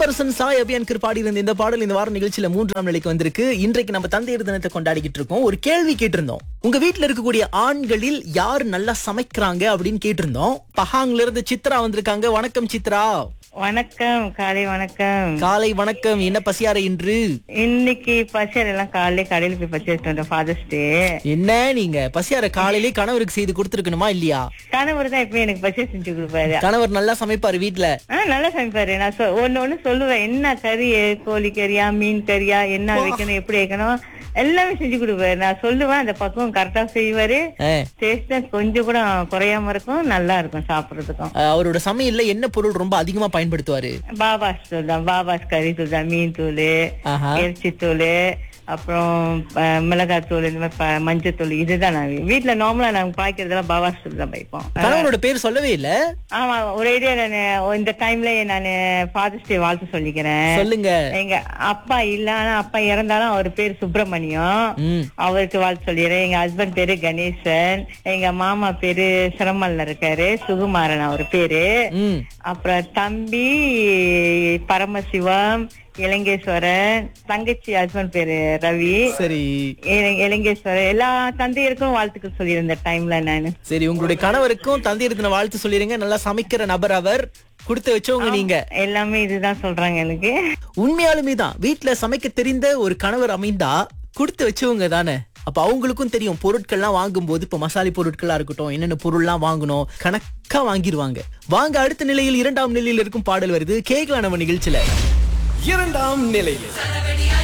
சிலம்பரசன் சாய் அபியான்கர் பாடியிருந்த இந்த பாடல் இந்த வார நிகழ்ச்சியில மூன்றாம் நிலைக்கு வந்திருக்கு இன்றைக்கு நம்ம தந்தையர் தினத்தை கொண்டாடிக்கிட்டு இருக்கோம் ஒரு கேள்வி கேட்டிருந்தோம் உங்க வீட்ல இருக்கக்கூடிய ஆண்களில் யார் நல்லா சமைக்கிறாங்க அப்படின்னு கேட்டிருந்தோம் பஹாங்ல இருந்து சித்ரா வந்திருக்காங்க வணக்கம் சித்ரா வணக்கம் காலை வணக்கம் காலை வணக்கம் என்ன பசியார இன்று இன்னைக்கு பச்சர் எல்லாம் காலையில கடையில போய் பச்சரிட்டு வந்தோம் ஃபாதர்ஸ் டே என்ன நீங்க பசியார காலையிலே கணவருக்கு செய்து கொடுத்துருக்கணுமா இல்லையா கணவர் தான் எப்பயும் எனக்கு பச்சை செஞ்சு கொடுப்பாரு கணவர் நல்லா சமைப்பாரு வீட்ல ஆ நல்லா சமைப்பாரு நான் சொ- ஒண்ணு ஒண்ணு சொல்லுவேன் என்ன கறி கோழி கறியா மீன் கறியா என்ன வைக்கணும் எப்படி வைக்கணும் எல்லாமே செஞ்சு கொடுப்பாரு நான் சொல்லுவேன் அந்த பக்குவம் கரெக்டா செய்வாரு ஆ. டேஸ்ட் கொஞ்சம் கூட குறையாம இருக்கும் நல்லா இருக்கும் சாப்பிடுறதுக்கும் அஹ் அவரோட சமையல்ல என்ன பொருள் ரொம்ப அதிகமா பயன்படுத்துவாரு பாபாஸ் தூள் தான் பாபாஸ் கறி தூள் தான் மீன் தூள் ஆஹா. இறைச்சி தூள் அப்புறம் அஹ், மிளகாய் தூள் இந்த மாதிரி ப- மஞ்சள் தூள் இதுதான் நான் வீட்டுல நார்மலா நாங்க பாய்க்கிறதெல்லாம் பாபாஸ் தூள் தான் வைப்போம் கணவரோட பேர் சொல்லவே இல்ல ஆமா ஒரு ஐடியா நான் இந்த டைம்ல நான் ஃபாதர்ஸ் டே வாழ்த்து சொல்லிக்கிறேன் சொல்லுங்க எங்க அப்பா இல்ல ஆனா அப்பா இறந்தாலும் அவர் பேர் சுப்பிரமணியம் ம் அவருக்கு வாழ்த்து சொல்லிடுறேன் எங்க ஹஸ்பண்ட் பேரு கணேசன் எங்க மாமா பேரு சிரமல்ல இருக்காரு சுகுமாரன் அவர் பேரு ம் அப்புறம் தம்பி பரமசிவம் இலங்கேஸ்வரன் தங்கச்சி ஹஸ்பண்ட் பேரு ரவி சரி இல- இலங்கேஸ்வரன் எல்லா தந்தையருக்கும் வாழ்த்துக்கள் சொல்லியிருந்தேன் டைம்ல நானு சரி உங்களுடைய கணவருக்கும் தந்தையர் தின வாழ்த்து சொல்லிருங்க நல்லா சமைக்கிற நபர் அவர் கொடுத்து வச்சவங்க நீங்க எல்லாமே இதுதான் சொல்றாங்க எனக்கு உண்மையாலுமே தான் வீட்ல சமைக்க தெரிந்த ஒரு கணவர் அமைந்தா கொடுத்து வச்சவங்க தானே அப்ப அவங்களுக்கும் தெரியும் பொருட்கள்லாம் வாங்கும்போது இப்ப மசாலி பொருட்களா இருக்கட்டும் என்னென்ன பொருள்லாம் வாங்கணும் கணக்கா வாங்கிருவாங்க வாங்க அடுத்த நிலையில் இரண்டாம் நிலையில் இருக்கும் பாடல் வருது கேட்கலாம் நம்ம நிகழ்ச்சியில இரண்டாம் நிலையில்